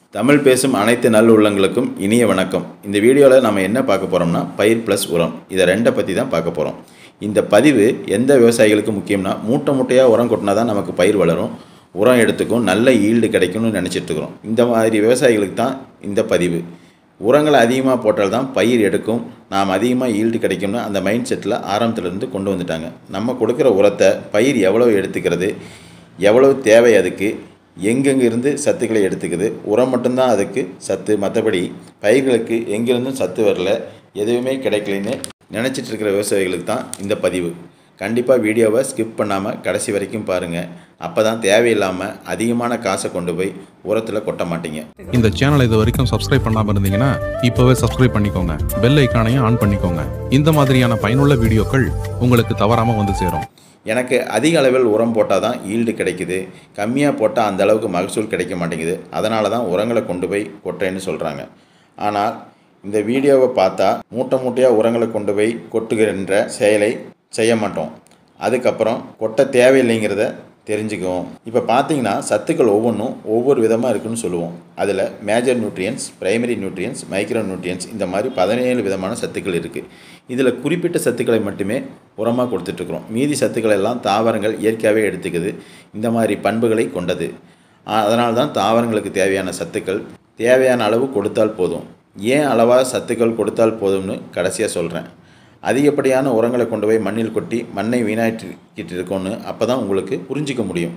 தமிழ் பேசும் அனைத்து நல் உள்ளங்களுக்கும் இனிய வணக்கம் இந்த வீடியோவில் நம்ம என்ன பார்க்க போகிறோம்னா பயிர் ப்ளஸ் உரம் இதை ரெண்டை பற்றி தான் பார்க்க போகிறோம் இந்த பதிவு எந்த விவசாயிகளுக்கு முக்கியம்னா மூட்டை மூட்டையாக உரம் கொட்டினா தான் நமக்கு பயிர் வளரும் உரம் எடுத்துக்கும் நல்ல ஈல்டு கிடைக்கும்னு நினச்சிட்டு இருக்கிறோம் இந்த மாதிரி விவசாயிகளுக்கு தான் இந்த பதிவு உரங்களை அதிகமாக போட்டால் தான் பயிர் எடுக்கும் நாம் அதிகமாக ஈல்டு கிடைக்கும்னு அந்த மைண்ட் செட்டில் ஆரம்பத்துலேருந்து கொண்டு வந்துட்டாங்க நம்ம கொடுக்குற உரத்தை பயிர் எவ்வளவு எடுத்துக்கிறது எவ்வளவு தேவை அதுக்கு எங்கெங்க இருந்து சத்துக்களை எடுத்துக்குது உரம் மட்டும்தான் அதுக்கு சத்து மற்றபடி பயிர்களுக்கு எங்கேருந்தும் சத்து வரல எதுவுமே கிடைக்கலன்னு நினச்சிட்டு இருக்கிற விவசாயிகளுக்கு தான் இந்த பதிவு கண்டிப்பாக வீடியோவை ஸ்கிப் பண்ணாமல் கடைசி வரைக்கும் பாருங்கள் அப்போ தான் தேவையில்லாமல் அதிகமான காசை கொண்டு போய் உரத்தில் கொட்ட மாட்டீங்க இந்த சேனலை இது வரைக்கும் சப்ஸ்கிரைப் பண்ணாம இருந்தீங்கன்னா இப்பவே சப்ஸ்கிரைப் பண்ணிக்கோங்க பெல் ஐக்கானையும் ஆன் பண்ணிக்கோங்க இந்த மாதிரியான பயனுள்ள வீடியோக்கள் உங்களுக்கு தவறாம வந்து சேரும் எனக்கு அதிக அளவில் உரம் போட்டால் தான் ஈல்டு கிடைக்குது கம்மியாக போட்டால் அந்த அளவுக்கு மகசூல் கிடைக்க மாட்டேங்குது அதனால தான் உரங்களை கொண்டு போய் கொட்டுறேன்னு சொல்கிறாங்க ஆனால் இந்த வீடியோவை பார்த்தா மூட்டை மூட்டையாக உரங்களை கொண்டு போய் கொட்டுகின்ற செயலை செய்ய மாட்டோம் அதுக்கப்புறம் கொட்ட தேவையில்லைங்கிறத தெரிஞ்சுக்குவோம் இப்போ பார்த்தீங்கன்னா சத்துக்கள் ஒவ்வொன்றும் ஒவ்வொரு விதமாக இருக்குன்னு சொல்லுவோம் அதில் major nutrients primary nutrients micro nutrients இந்த மாதிரி பதினேழு விதமான சத்துக்கள் இருக்குது இதில் குறிப்பிட்ட சத்துக்களை மட்டுமே உரமாக கொடுத்துட்ருக்குறோம் மீதி சத்துக்கள் எல்லாம் தாவரங்கள் இயற்கையாகவே எடுத்துக்குது இந்த மாதிரி பண்புகளை கொண்டது அதனால தான் தாவரங்களுக்கு தேவையான சத்துக்கள் தேவையான அளவு கொடுத்தால் போதும் ஏன் அளவாக சத்துக்கள் கொடுத்தால் போதும்னு கடைசியாக சொல்கிறேன் அதிகப்படியான உரங்களை கொண்டு போய் மண்ணில் கொட்டி மண்ணை வீணாக்கிட்டு இருக்கோன்னு அப்போ தான் உங்களுக்கு புரிஞ்சிக்க முடியும்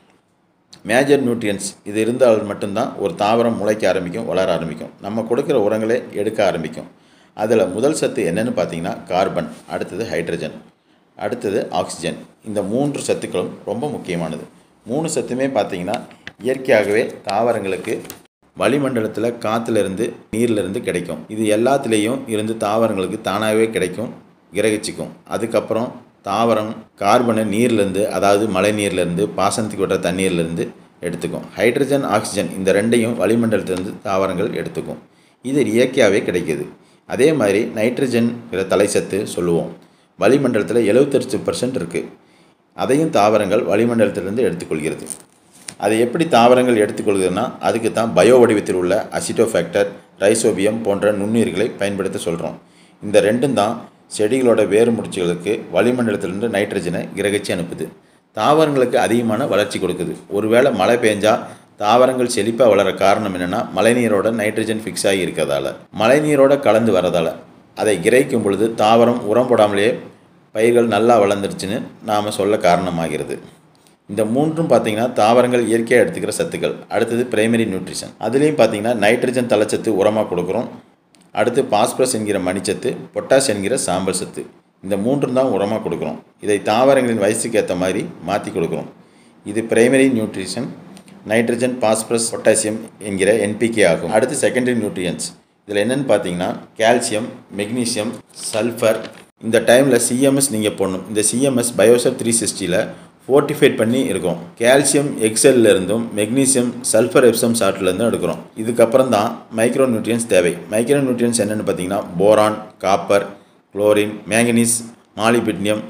மேஜர் நியூட்ரியன்ஸ் இது இருந்தால் மட்டும்தான் ஒரு தாவரம் முளைக்க ஆரம்பிக்கும் வளர ஆரம்பிக்கும் நம்ம கொடுக்குற உரங்களை எடுக்க ஆரம்பிக்கும் அதில் முதல் சத்து என்னென்னு பார்த்தீங்கன்னா கார்பன் அடுத்தது ஹைட்ரஜன் அடுத்தது ஆக்சிஜன் இந்த மூன்று சத்துக்களும் ரொம்ப முக்கியமானது மூணு சத்துமே பார்த்தீங்கன்னா இயற்கையாகவே தாவரங்களுக்கு வளிமண்டலத்தில் காற்றுலேருந்து நீர்லேருந்து கிடைக்கும் இது எல்லாத்துலேயும் இருந்து தாவரங்களுக்கு தானாகவே கிடைக்கும் கிரகிச்சிக்கும் அதுக்கப்புறம் தாவரம் கார்பனை நீர்லேருந்து அதாவது மழை நீர்லேருந்து பாசனத்துக்கு விடுற தண்ணீர்லேருந்து எடுத்துக்கும் ஹைட்ரஜன் ஆக்சிஜன் இந்த ரெண்டையும் வளிமண்டலத்திலேருந்து தாவரங்கள் எடுத்துக்கும் இது இயற்கையாகவே கிடைக்கிது அதே மாதிரி நைட்ரஜன்கிற தலைச்சத்து சொல்லுவோம் வளிமண்டலத்தில் எழுபத்தஞ்சு பர்சன்ட் இருக்குது அதையும் தாவரங்கள் வளிமண்டலத்திலிருந்து எடுத்துக்கொள்கிறது அதை எப்படி தாவரங்கள் எடுத்துக்கொள்கிறதுனா அதுக்கு தான் பயோ வடிவத்தில் உள்ள அசிட்டோஃபேக்டர் ரைசோபியம் போன்ற நுண்ணுயிர்களை பயன்படுத்த சொல்கிறோம் இந்த ரெண்டும் தான் செடிகளோட வேறு முடிச்சுகளுக்கு வளிமண்டலத்திலிருந்து நைட்ரஜனை கிரகிச்சு அனுப்புது தாவரங்களுக்கு அதிகமான வளர்ச்சி கொடுக்குது ஒருவேளை மழை பெஞ்சா தாவரங்கள் செழிப்பாக வளர காரணம் என்னென்னா மழைநீரோட நைட்ரஜன் ஃபிக்ஸ் ஆகி இருக்கிறதால மழைநீரோட கலந்து வரதால் அதை கிரகிக்கும் பொழுது தாவரம் உரம் போடாமலேயே பயிர்கள் நல்லா வளர்ந்துருச்சுன்னு நாம் சொல்ல காரணமாகிறது இந்த மூன்றும் பார்த்தீங்கன்னா தாவரங்கள் இயற்கையாக எடுத்துக்கிற சத்துக்கள் அடுத்தது பிரைமரி நியூட்ரிஷன் அதுலேயும் பார்த்தீங்கன்னா நைட்ரஜன் தலைச்சத்து உரமாக கொடுக்குறோம் அடுத்து பாஸ்பரஸ் என்கிற மணிச்சத்து பொட்டாஷ் என்கிற சாம்பல் சத்து இந்த மூன்றும் தான் உரமாக கொடுக்குறோம் இதை தாவரங்களின் வயசுக்கு ஏற்ற மாதிரி மாற்றி கொடுக்குறோம் இது primary nutrition nitrogen phosphorus potassium என்கிற என்பிகே ஆகும் அடுத்து செகண்டரி நியூட்ரியன்ஸ் இதில் என்னென்னு பார்த்தீங்கன்னா கால்சியம் மெக்னீசியம் சல்ஃபர் இந்த டைமில் சிஎம்எஸ் நீங்கள் போடணும் இந்த சிஎம்எஸ் பயோசர் த்ரீ சிக்ஸ்டியில் ஃபோர்ட்டிஃபைட் பண்ணி இருக்கும் கால்சியம் எக்ஸல்ல இருந்தும் மெக்னீசியம் சல்ஃபர் எப்சம் சார்ட்லேருந்தும் எடுக்கிறோம் இதுக்கப்புறம் தான் மைக்ரோ நியூட்ரியன்ஸ் தேவை மைக்ரோ நியூட்ரியன்ஸ் என்னென்னு பார்த்தீங்கன்னா boron copper chlorine manganese molybdenum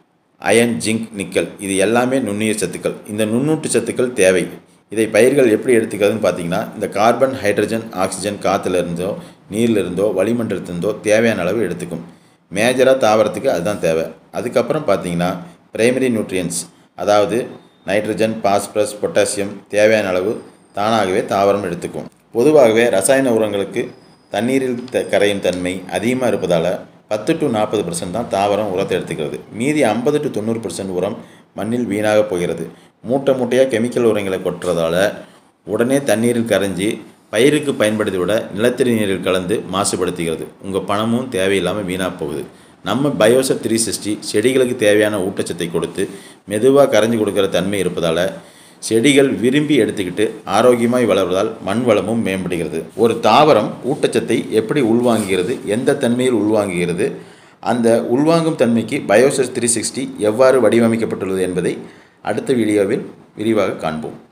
iron zinc nickel இது எல்லாமே நுண்ணுயிர் சத்துக்கள் இந்த நுண்ணூட்டு சத்துக்கள் தேவை இதை பயிர்கள் எப்படி எடுத்துக்கிறதுன்னு பார்த்தீங்கன்னா இந்த கார்பன் ஹைட்ரஜன் ஆக்சிஜன் காற்றுல இருந்தோ நீரில் இருந்தோ வளிமண்டலத்திலிருந்தோ தேவையான அளவு எடுத்துக்கும் மேஜராக தாவரத்துக்கு அதுதான் தேவை அதுக்கப்புறம் பார்த்தீங்கன்னா பிரைமரி நியூட்ரியன்ஸ் அதாவது நைட்ரஜன் பாஸ்பரஸ் பொட்டாசியம் தேவையான அளவு தானாகவே தாவரம் எடுத்துக்கும் பொதுவாகவே ரசாயன உரங்களுக்கு தண்ணீரில் த கரையும் தன்மை அதிகமாக இருப்பதால் பத்து டு நாற்பது பர்சன்ட் தான் தாவரம் உரத்தை எடுத்துக்கிறது மீதி ஐம்பது டு தொண்ணூறு பர்சன்ட் உரம் மண்ணில் வீணாக போகிறது மூட்டை மூட்டையாக கெமிக்கல் உரங்களை கொட்டுறதால உடனே தண்ணீரில் கரைஞ்சி பயிருக்கு பயன்படுத்தி விட நிலத்தடி நீரில் கலந்து மாசுபடுத்துகிறது உங்கள் பணமும் தேவையில்லாமல் வீணாக போகுது நம்ம பயோசர் த்ரீ சிக்ஸ்டி செடிகளுக்கு தேவையான ஊட்டச்சத்தை கொடுத்து மெதுவாக கரைஞ்சி கொடுக்குற தன்மை இருப்பதால் செடிகள் விரும்பி எடுத்துக்கிட்டு ஆரோக்கியமாய் வளர்வதால் மண் வளமும் மேம்படுகிறது ஒரு தாவரம் ஊட்டச்சத்தை எப்படி உள்வாங்குகிறது எந்த தன்மையில் உள்வாங்குகிறது அந்த உள்வாங்கும் தன்மைக்கு பயோசர் த்ரீ சிக்ஸ்டி எவ்வாறு வடிவமைக்கப்பட்டுள்ளது என்பதை அடுத்த வீடியோவில் விரிவாக காண்போம்